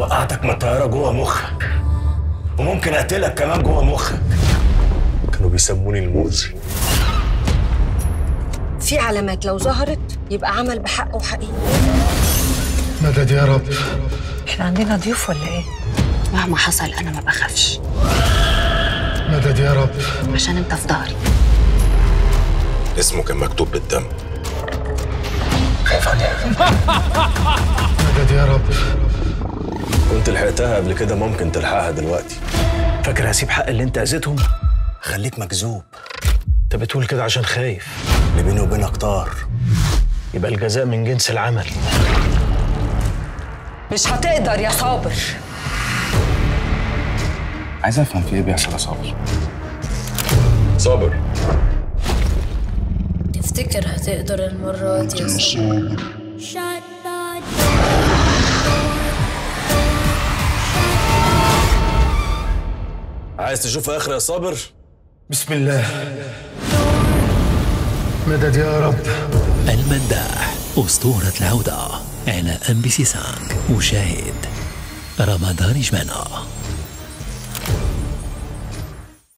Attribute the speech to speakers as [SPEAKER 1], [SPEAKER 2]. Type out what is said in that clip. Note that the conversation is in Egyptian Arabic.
[SPEAKER 1] وقعتك من الطياره جوه مخك وممكن اقتلك كمان جوه مخك كانوا بيسموني المؤذي
[SPEAKER 2] في علامات لو ظهرت يبقى عمل بحق وحقيقي
[SPEAKER 3] مدد يا رب
[SPEAKER 2] احنا عندنا ضيوف ولا ايه؟
[SPEAKER 4] مهما حصل انا ما بخافش
[SPEAKER 3] مدد يا رب
[SPEAKER 4] عشان انت في ظهري
[SPEAKER 1] اسمه كان مكتوب بالدم خايف عليها
[SPEAKER 3] مدد يا رب
[SPEAKER 1] كنت لحقتها قبل كده ممكن تلحقها دلوقتي فاكر هسيب حق اللي انت اذيتهم خليك مكذوب انت بتقول كده عشان خايف اللي بيني وبينك طار يبقى الجزاء من جنس العمل
[SPEAKER 2] مش هتقدر يا صابر
[SPEAKER 5] عايز افهم في ايه بيحصل يا صابر
[SPEAKER 1] صابر
[SPEAKER 6] تفتكر هتقدر المرة دي يا صابر
[SPEAKER 1] عايز تشوف اخر يا صابر
[SPEAKER 3] بسم الله مدد يا رب
[SPEAKER 7] المداح أسطورة العودة على ام بي سي سانك وشاهد رمضان جمانة